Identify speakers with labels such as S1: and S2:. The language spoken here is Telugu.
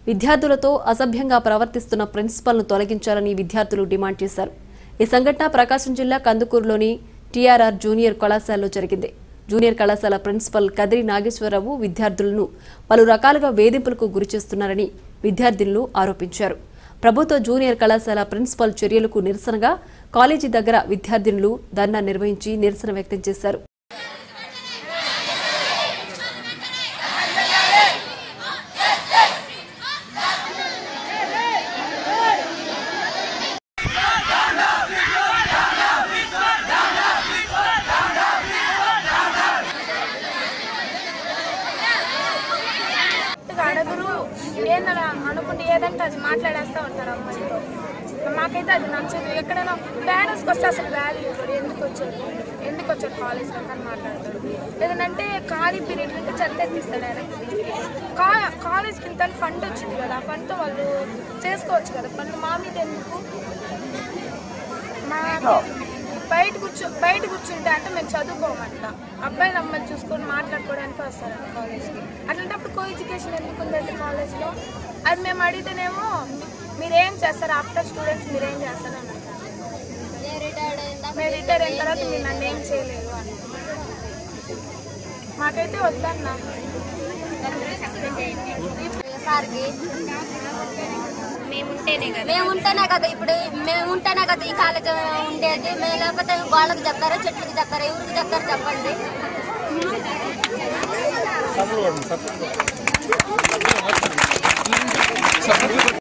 S1: విద్యార్థులతో అసభ్యంగా ప్రవర్తిస్తున్న ప్రిన్సిపల్ను తొలగించాలని విద్యార్థులు డిమాండ్ చేశారు ఈ సంఘటన ప్రకాశం జిల్లా కందుకూరులోని టీఆర్ఆర్ జూనియర్ కళాశాలలో జరిగింది జూనియర్ కళాశాల ప్రిన్సిపల్ కదిరి నాగేశ్వరరావు విద్యార్థులను పలు రకాలుగా వేధింపులకు గురిచేస్తున్నారని విద్యార్థినులు ఆరోపించారు ప్రభుత్వ జూనియర్ కళాశాల ప్రిన్సిపల్ చర్యలకు నిరసనగా కాలేజీ దగ్గర విద్యార్థినులు ధర్నా నిర్వహించి నిరసన వ్యక్తం చేశారు
S2: అడగరు ఏందని అనుకుంటే ఏదంటే అది మాట్లాడేస్తూ ఉంటారు అమ్మాయితో మాకైతే అది నచ్చదు ఎక్కడైనా పేరెంట్స్కి వస్తే అసలు వాల్యూ ఇవ్వడు ఎందుకు వచ్చారు ఎందుకు వచ్చారు కాలేజ్లో కానీ మాట్లాడతాడు లేదంటే ఖాళీ పీరియడ్ ఉంటే చెత్త ఎత్తిస్తాడు డైరెక్ట్ కా కాలేజ్కి ఇంత ఫండ్ వచ్చింది కదా ఆ ఫండ్తో వాళ్ళు చేసుకోవచ్చు కదా పనులు మా మీద ఎందుకు మా బయట కూర్చో బయట కూర్చుంటే అంటే మేము చదువుకోమంట అబ్బాయిలు అమ్మాయిలు చూసుకొని మాట్లాడుకోవడానికి వస్తారంట కాలేజ్కి అట్లాంటప్పుడు కో ఎడ్యుకేషన్ ఎందుకు ఉందండి కాలేజ్లో అది మేము అడిగితేనేమో మీరేం చేస్తారు ఆఫ్టర్ స్టూడెంట్స్ మీరేం చేస్తారు అని అంటారు. మేము రిటైర్ అయిన తర్వాత మీరు నన్ను ఏం చేయలేరు అని మాకైతే వద్దన్నా
S3: సార్కి మేము ఉంటేనే కదా ఇప్పుడు మేము ఉంటేనే కదా ఈ కాలేజ్ ఉండేది మేము లేకపోతే వాళ్ళకి చెప్తారా చెట్లకి చెప్తారా ఎవరికి చెప్తారు చెప్పండి